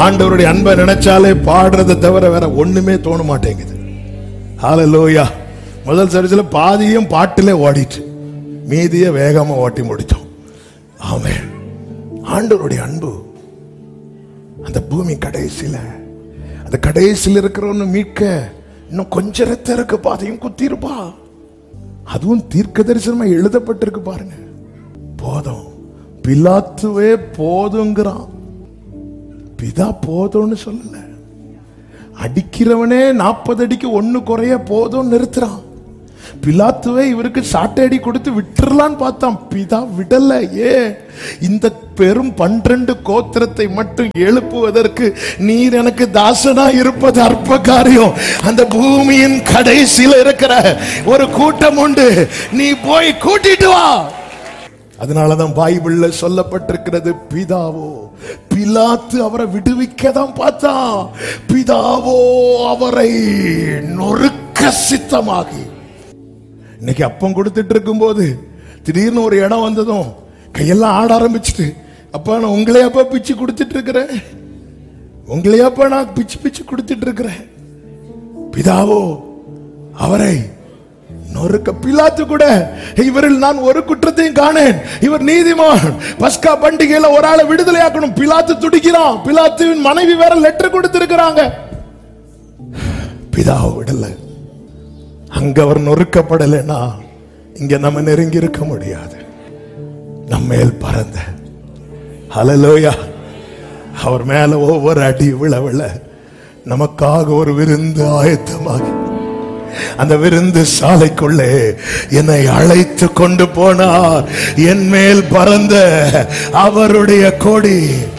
ஆண்டவருடைய அன்பை நினைச்சாலே பாடுறதை தவிர வேற ஒண்ணுமே தோண மாட்டேங்குது ஹalleluya முதல் சரிசில பாதியும் பாட்டிலே ஓடிட்டு மீதிய வேகமா ஓட்டி முடித்தோம் ஆமென் ஆண்டவருடைய அன்பு அந்த பூமி கடைசியில அந்த கடைசியில் இருக்கிறவன்னு மீட்க இன்னும் கொஞ்ச ரத்தம் இருக்கு பாதையும் குத்திருப்பா அதுவும் தீர்க்க தரிசனமா எழுதப்பட்டிருக்கு பாருங்க போதும் பிலாத்துவே போதுங்கிறான் பிதா போதும்னு சொல்லல அடிக்கிறவனே நாற்பது அடிக்கு ஒண்ணு குறைய போதும் நிறுத்துறான் பிலாத்துவே இவருக்கு சாட்டை அடி கொடுத்து விட்டுறலான்னு பார்த்தான் பிதா விடல ஏ இந்த பெரும் பன்னிரண்டு கோத்திரத்தை மட்டும் எழுப்புவதற்கு நீர் எனக்கு தாசனா இருப்பது அற்ப காரியம் அந்த பூமியின் கடைசியில் இருக்கிற ஒரு கூட்டம் உண்டு நீ போய் கூட்டிட்டு வா அதனாலதான் பைபிள்ல சொல்லப்பட்டிருக்கிறது பிதாவோ பிலாத்து அவரை விடுவிக்க தான் பார்த்தான் பிதாவோ அவரை நொறுக்க சித்தமாகி இன்னைக்கு அப்பம் கொடுத்துட்டு இருக்கும்போது திடீர்னு ஒரு இடம் வந்ததும் கையெல்லாம் ஆட ஆரம்பிச்சுட்டு அப்பா நான் உங்களையாப்பா பிச்சு கொடுத்துட்டு இருக்கிறேன் உங்களையாப்பா நான் பிச்சு பிச்சு கொடுத்துட்டு இருக்கிறேன் பிதாவோ அவரை நொறுக்க பிலாத்து கூட இவரில் நான் ஒரு குற்றத்தையும் காணேன் இவர் நீதிமான் பஸ்கா பண்டிகையில ஒரு ஆளை விடுதலையாக்கணும் பிலாத்து துடிக்கிறான் பிலாத்துவின் மனைவி வேற லெட்டர் கொடுத்திருக்கிறாங்க பிதாவை விடல அங்க அவர் நொறுக்கப்படலைன்னா இங்க நம்ம நெருங்கி இருக்க முடியாது நம்மேல் பறந்த ஹalleluya அவர் மேல ஒவ்வொரு அடி விழ விழ நமக்காக ஒரு விருந்து ஆயத்தமாகி அந்த விருந்து சாலைக்குள்ளே என்னை அழைத்து கொண்டு போனார் என் மேல் பறந்த அவருடைய கொடி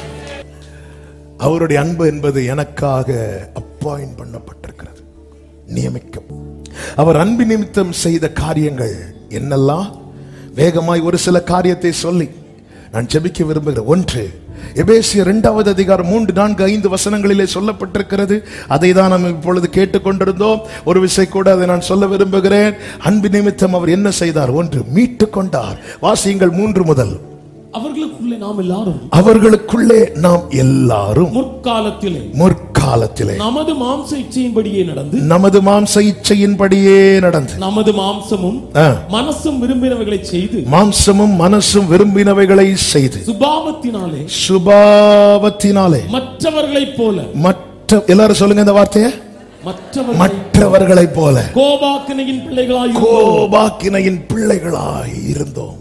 அவருடைய அன்பு என்பது எனக்காக அப்பாயின் பண்ணப்பட்டிருக்கிறது நியமிக்கும் அவர் அன்பு நிமித்தம் செய்த காரியங்கள் என்னெல்லாம் வேகமாய் ஒரு சில காரியத்தை சொல்லி நான் ஜெபிக்க விரும்புகிறேன் ஒன்று எபேசிய இரண்டாவது அதிகாரம் மூன்று நான்கு ஐந்து வசனங்களிலே சொல்லப்பட்டிருக்கிறது அதை தான் நாம் இப்பொழுது கேட்டுக்கொண்டிருந்தோம் ஒரு விசை கூட அதை நான் சொல்ல விரும்புகிறேன் அன்பு நிமித்தம் அவர் என்ன செய்தார் ஒன்று மீட்டு கொண்டார் வாசியுங்கள் மூன்று முதல் அவர்களுக்குள்ளே நாம் எல்லாரும் அவர்களுக்குள்ளே நாம் எல்லாரும் முற்காலத்திலே முற்காலத்திலே நமது மாம்ச இச்சையின்படியே நடந்து நமது மாம்ச இச்சையின்படியே நடந்து நமது மாம்சமும் ஆ, மனசும் விரும்பினவைகளை செய்து மாம்சமும் மனசும் விரும்பினவைகளை செய்து சுபாவத்தினாலே சுபாவத்தினாலே மற்றவர்களைப் போல மற்ற எல்லாரும் சொல்லுங்க இந்த வார்த்தைய மற்றவர்கள் மற்றவர்களைப் போல கோபாக்கினையின் பிள்ளைகளாய் கோபாக்கினையின் பிள்ளைகளாய் இருந்தோம்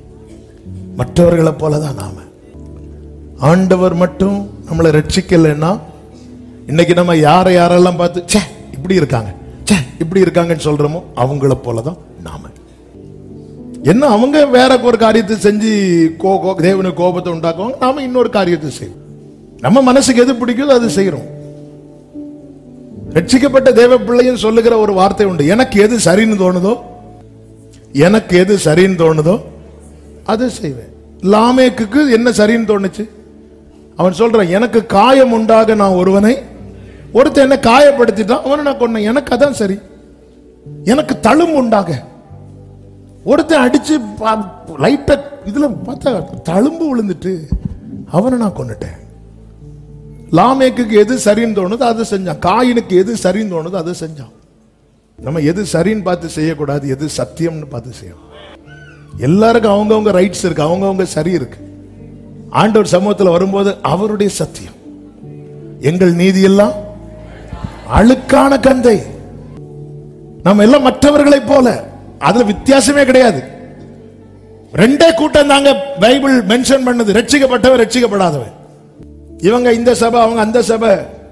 மற்றவர்களைப் போலதான் நாம ஆண்டவர் மட்டும் நம்மளை ரட்சிக்கலைன்னா இன்னைக்கு நம்ம யாரை யாரெல்லாம் பார்த்து ச்சே இப்படி இருக்காங்க ச்சே இப்படி இருக்காங்கன்னு சொல்றோமோ அவங்கள போலதான் நாம என்ன அவங்க வேற ஒரு காரியத்தை செஞ்சு கோ கோ- தேவனுக்கு கோபத்தை உண்டாக்குவாங்க நாம இன்னொரு காரியத்தை செய்வோம் நம்ம மனசுக்கு எது பிடிக்குதோ அது செய்யறோம் ரட்சிக்கப்பட்ட தேவ பிள்ளையும் சொல்லுகிற ஒரு வார்த்தை உண்டு எனக்கு எது சரின்னு தோணுதோ எனக்கு எது சரின்னு தோணுதோ அதை செய்வேன் லாமேக்குக்கு என்ன சரின்னு தோணுச்சு அவன் சொல்றான் எனக்கு காயம் உண்டாக நான் ஒருவனை ஒருத்தன் என்ன காயப்படுத்திட்டான் அவனை நான் கொன்னேன் எனக்கு அதான் சரி எனக்கு தழும்பு உண்டாக ஒருத்தன் அடிச்சு லைட்டா இதுல பார்த்தா தழும்பு விழுந்துட்டு அவனை நான் கொன்னுட்டேன் லாமேக்குக்கு எது சரின்னு தோணுதோ அதை செஞ்சான் காயினுக்கு எது சரின்னு தோணுதோ அதை செஞ்சான் நம்ம எது சரின்னு பார்த்து செய்யக்கூடாது எது சத்தியம்னு பார்த்து செய்யணும் எல்லாருக்கும் அவங்கவங்க ரைட்ஸ் இருக்கு அவங்கவங்க சரி இருக்கு ஆண்டவர் சமூகத்தில் வரும்போது அவருடைய சத்தியம் எங்கள் நீதி எல்லாம் அழுக்கான கந்தை நம்ம எல்லாம் மற்றவர்களைப் போல அதுல வித்தியாசமே கிடையாது ரெண்டே கூட்டம் தாங்க பைபிள் மென்ஷன் பண்ணது ரட்சிக்கப்பட்டவன் ரட்சிக்கப்படாதவன் இவங்க இந்த சபை அவங்க அந்த சபை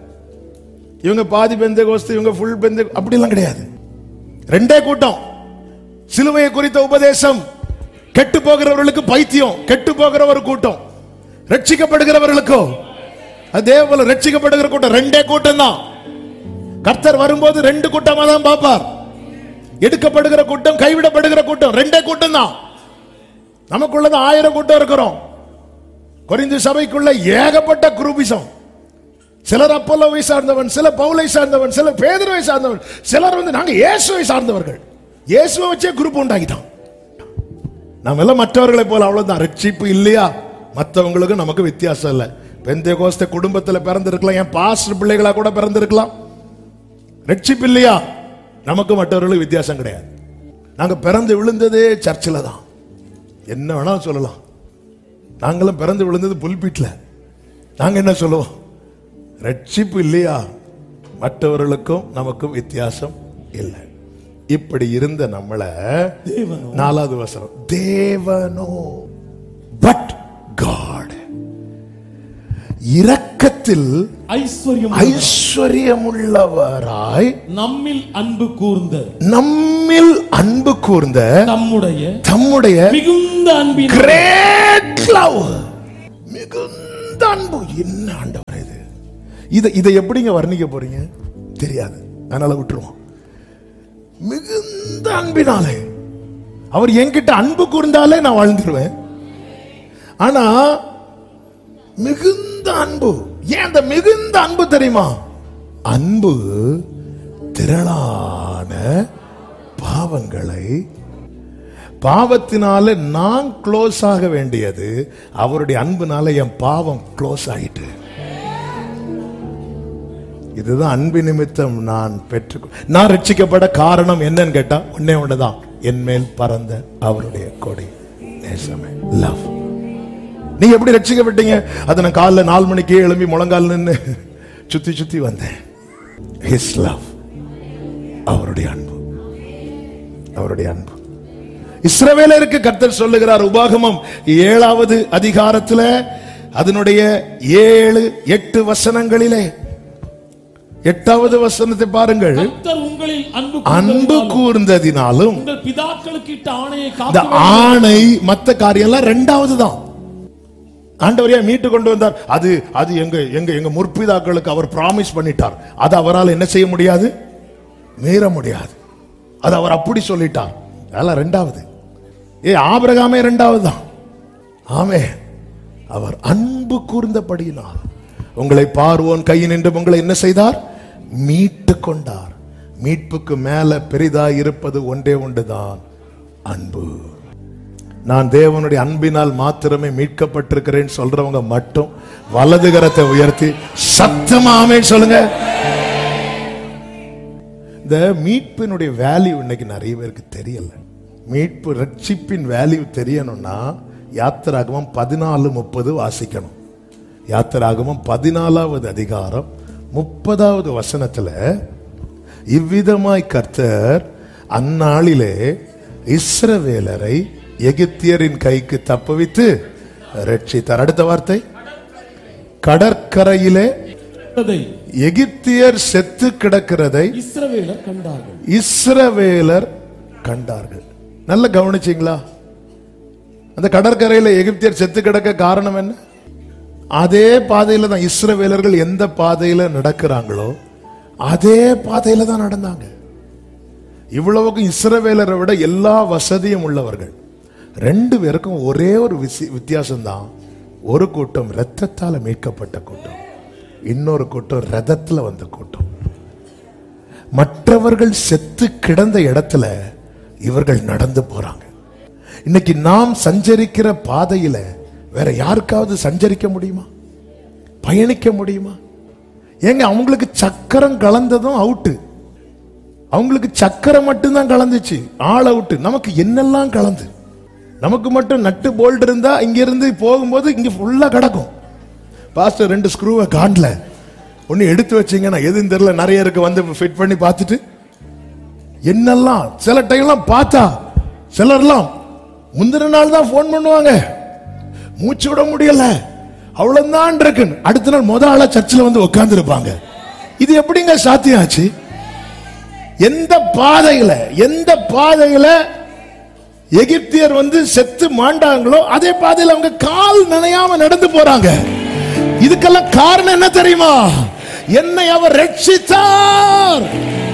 இவங்க பாதி பெந்த கோஸ்து இவங்க ஃபுல் பெந்த அப்படிலாம் கிடையாது ரெண்டே கூட்டம் சிலுவையை குறித்த உபதேசம் கெட்டு போகிறவர்களுக்கு பைத்தியம் கெட்டு போகிற ஒரு கூட்டம் ரட்சிக்கப்படுகிறவர்களுக்கோ அதே போல ரட்சிக்கப்படுகிற கூட்டம் ரெண்டே கூட்டம் தான் கர்த்தர் வரும்போது ரெண்டு கூட்டமா தான் பார்ப்பார் எடுக்கப்படுகிற கூட்டம் கைவிடப்படுகிற கூட்டம் ரெண்டே கூட்டம் தான் நமக்குள்ளதான் ஆயிரம் கூட்டம் இருக்கிறோம் கொரிந்து சபைக்குள்ள ஏகப்பட்ட குரூபிசம் சிலர் அப்பல்லோவை சார்ந்தவன் சில பவுலை சார்ந்தவன் சிலர் பேதுருவை சார்ந்தவன் சிலர் வந்து நாங்க இயேசுவை சார்ந்தவர்கள் இயேசுவை வச்சே குரூப் உண்டாக்கிட்டோம் நாம் எல்லாம் மற்றவர்களை போல அவ்வளவுதான் ரட்சிப்பு இல்லையா மற்றவங்களுக்கு நமக்கு வித்தியாசம் இல்லை பெந்தைய கோஸ்த குடும்பத்துல பிறந்திருக்கலாம் என் பாஸ்டர் பிள்ளைகளா கூட பிறந்திருக்கலாம் ரட்சிப்பு இல்லையா நமக்கு மற்றவர்களுக்கு வித்தியாசம் கிடையாது நாங்க பிறந்து விழுந்ததே சர்ச்சில் தான் என்ன வேணாலும் சொல்லலாம் நாங்களும் பிறந்து விழுந்தது புல்பீட்ல நாங்க என்ன சொல்லுவோம் ரட்சிப்பு இல்லையா மற்றவர்களுக்கும் நமக்கும் வித்தியாசம் இல்லை இப்படி இருந்த நம்மள தேவனோ நாலாவது வசனம் தேவனோ பட் காட் இரக்கத்தில் ஐஸ்வர்யம் ஐஸ்வர்யமுள்ளவராய் நம்மில் அன்பு கூர்ந்த நம்மில் அன்பு கூர்ந்த தம்முடைய தம்முடைய மிகுந்த அன்பின் கிரேட் லவ் மிகுந்த அன்பு என்ன ஆண்டவர் இது இதை இதை எப்படிங்க வர்ணிக்க போறீங்க தெரியாது அதனால விட்டுருவோம் மிகுந்த அன்பினாலே அவர் என்கிட்ட அன்பு கூர்ந்தாலே நான் வாழ்ந்துருவேன் ஆனா மிகுந்த அன்பு ஏன் அந்த மிகுந்த அன்பு தெரியுமா அன்பு திரளான பாவங்களை பாவத்தினால நான் க்ளோஸ் ஆக வேண்டியது அவருடைய அன்புனால என் பாவம் க்ளோஸ் ஆயிட்டு இதுதான் அன்பு நிமித்தம் நான் பெற்று நான் ரட்சிக்கப்பட காரணம் என்னன்னு கேட்டா ஒன்னே ஒண்ணுதான் என் மேல் பறந்த அவருடைய கொடி நேசமே லவ் நீங்க எப்படி ரட்சிக்கப்பட்டீங்க அதை நான் காலைல நாலு மணிக்கே எழும்பி முழங்கால் நின்று சுத்தி சுத்தி வந்தேன் ஹிஸ் லவ் அவருடைய அன்பு அவருடைய அன்பு இஸ்ரவேலருக்கு கர்த்தர் சொல்லுகிறார் உபாகமம் ஏழாவது அதிகாரத்துல அதனுடைய ஏழு எட்டு வசனங்களிலே எட்டாவது வசனத்தை பாருங்கள் கர்த்தர் உங்களில் அன்பு அன்பு கூர்ந்ததினாலும் கூர்ந்ததினாலும் உங்கள் பிதாக்களுக்கு இட்ட ஆணையை இந்த காத்து ஆணை மத்த காரியம் எல்லாம் ரெண்டாவது தான் ஆண்டவரையா மீட்டு கொண்டு வந்தார் அது அது எங்க எங்க எங்க முற்பிதாக்களுக்கு அவர் பிராமிஸ் பண்ணிட்டார் அது அவரால் என்ன செய்ய முடியாது மீற முடியாது அது அவர் அப்படி சொல்லிட்டார் அதெல்லாம் ரெண்டாவது ஏ ஆபிரகாமே ரெண்டாவது தான் ஆமே அவர் அன்பு கூர்ந்தபடியினால் உங்களை பார்வோன் கையில் நின்று உங்களை என்ன செய்தார் மீட்டு கொண்டார் மீட்புக்கு மேல பெரிதாய் இருப்பது ஒன்றே ஒன்றுதான் அன்பு நான் தேவனுடைய அன்பினால் மாத்திரமே மீட்கப்பட்டிருக்கிறேன் சொல்றவங்க மட்டும் வலது கரத்தை உயர்த்தி சத்தமாமே சொல்லுங்க இந்த மீட்பினுடைய வேல்யூ இன்னைக்கு நிறைய பேருக்கு தெரியல மீட்பு ரட்சிப்பின் வேல்யூ தெரியணும்னா யாத்திராகமம் பதினாலு முப்பது வாசிக்கணும் யாத்திராகமம் பதினாலாவது அதிகாரம் முப்பதாவது வசனத்துல இவ்விதமாய் கர்த்தர் அந்நாளிலே இஸ்ரவேலரை எகிப்தியரின் கைக்கு தப்புவித்து ரட்சித்தார் அடுத்த வார்த்தை கடற்கரையிலே அதை எகிப்தியர் செத்து கிடக்கிறதை இஸ்ரவேலர் கண்டார்கள் இஸ்ரவேலர் கண்டார்கள் நல்ல கவனிச்சீங்களா அந்த கடற்கரையில எகிப்தியர் செத்து கிடக்க காரணம் என்ன அதே பாதையில தான் இஸ்ரவேலர்கள் எந்த பாதையில நடக்கிறாங்களோ அதே பாதையில தான் நடந்தாங்க இவ்வளவுக்கும் இஸ்ரவேலரை விட எல்லா வசதியும் உள்ளவர்கள் ரெண்டு பேருக்கும் ஒரே ஒரு வித்தியாசம் தான் ஒரு கூட்டம் இரத்தத்தால மீட்கப்பட்ட கூட்டம் இன்னொரு கூட்டம் ரதத்துல வந்த கூட்டம் மற்றவர்கள் செத்து கிடந்த இடத்துல இவர்கள் நடந்து போறாங்க இன்னைக்கு நாம் சஞ்சரிக்கிற பாதையில வேற யாருக்காவது சஞ்சரிக்க முடியுமா பயணிக்க முடியுமா ஏங்க அவங்களுக்கு சக்கரம் கலந்ததும் அவுட்டு அவங்களுக்கு சக்கரம் மட்டும்தான் கலந்துச்சு ஆள் அவுட்டு நமக்கு என்னெல்லாம் கலந்து நமக்கு மட்டும் நட்டு போல்ட் இருந்தா இங்க இருந்து போகும்போது இங்க ஃபுல்லா கிடக்கும் பாஸ்டர் ரெண்டு ஸ்க்ரூவை காண்ல ஒன்னு எடுத்து வச்சீங்கன்னா எதுன்னு தெரியல நிறைய இருக்கு வந்து ஃபிட் பண்ணி பார்த்துட்டு என்னெல்லாம் சில டைம்லாம் பார்த்தா சிலர்லாம் முந்தின நாள் தான் ஃபோன் பண்ணுவாங்க மூச்சு விட முடியல அவ்வளவுதான் இருக்கு அடுத்த நாள் முத ஆளா சர்ச்சில் வந்து உட்கார்ந்து இருப்பாங்க இது எப்படிங்க சாத்தியம் ஆச்சு எந்த பாதையில எந்த பாதையில எகிப்தியர் வந்து செத்து மாண்டாங்களோ அதே பாதையில அவங்க கால் நனையாம நடந்து போறாங்க இதுக்கெல்லாம் காரணம் என்ன தெரியுமா என்னை அவர் ரட்சித்தார்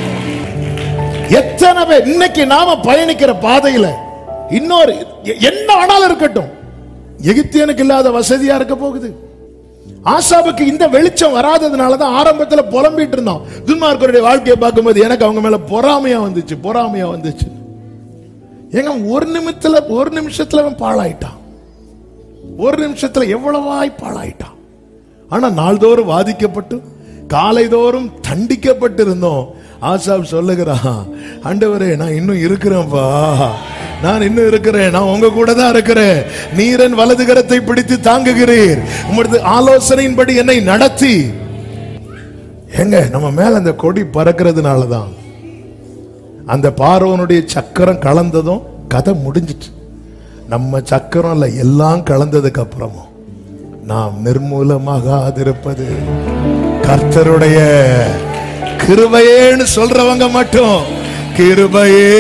எத்தனை பேர் இன்னைக்கு நாம பயணிக்கிற பாதையில இன்னொரு எ- என்ன ஆனாலும் இருக்கட்டும் எகிப்தியனுக்கு இல்லாத வசதியா இருக்க போகுது ஆசாவுக்கு இந்த வெளிச்சம் வராததுனால தான் ஆரம்பத்துல புலம்பிட்டு இருந்தான் துன்மார்க்கருடைய வாழ்க்கையை பார்க்கும்போது எனக்கு அவங்க மேல பொறாமையா வந்துச்சு பொறாமையா வந்துச்சு ஏங்க ஒரு நிமிஷத்துல ஒரு நிமிஷத்துல அவன் பாழாயிட்டான் ஒரு நிமிஷத்துல எவ்வளவாய் பாழாயிட்டான் ஆனா நாள்தோறும் வாதிக்கப்பட்டு காலைதோறும் தண்டிக்கப்பட்டிருந்தோம் ஆசாப் சொல்லுகிறான் ஆண்டவரே நான் இன்னும் இருக்கிறேன்ப்பா நான் இன்னும் இருக்கிறேன் நான் உங்க கூட தான் இருக்கிறேன் நீரன் வலது கரத்தை பிடித்து தாங்குகிறீர் உமது ஆலோசனையின்படி என்னை நடத்தி எங்க நம்ம மேல அந்த கொடி பறக்கிறதுனால தான் அந்த பார்வனுடைய சக்கரம் கலந்ததும் கதை முடிஞ்சிச்சு நம்ம சக்கரம் இல்ல எல்லாம் கலந்ததுக்கு அப்புறமும் நாம் நிர்மூலமாகாதிருப்பது கர்த்தருடைய கிருபையேன்னு சொல்றவங்க மட்டும் கிருபையே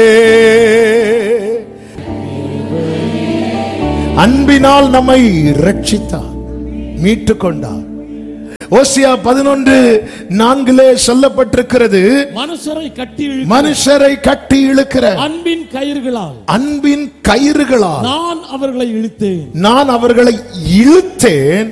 அன்பினால் நம்மை ரட்சித்தார் மீட்டுக் கொண்டார் ஓசியா பதினொன்று நான்கிலே சொல்லப்பட்டிருக்கிறது மனுஷரை கட்டி இழு- மனுஷரை கட்டி இழுக்கிற அன்பின் கயிறுகளால் அன்பின் கயிறுகளால் நான் அவர்களை இழுத்தேன் நான் அவர்களை இழுத்தேன்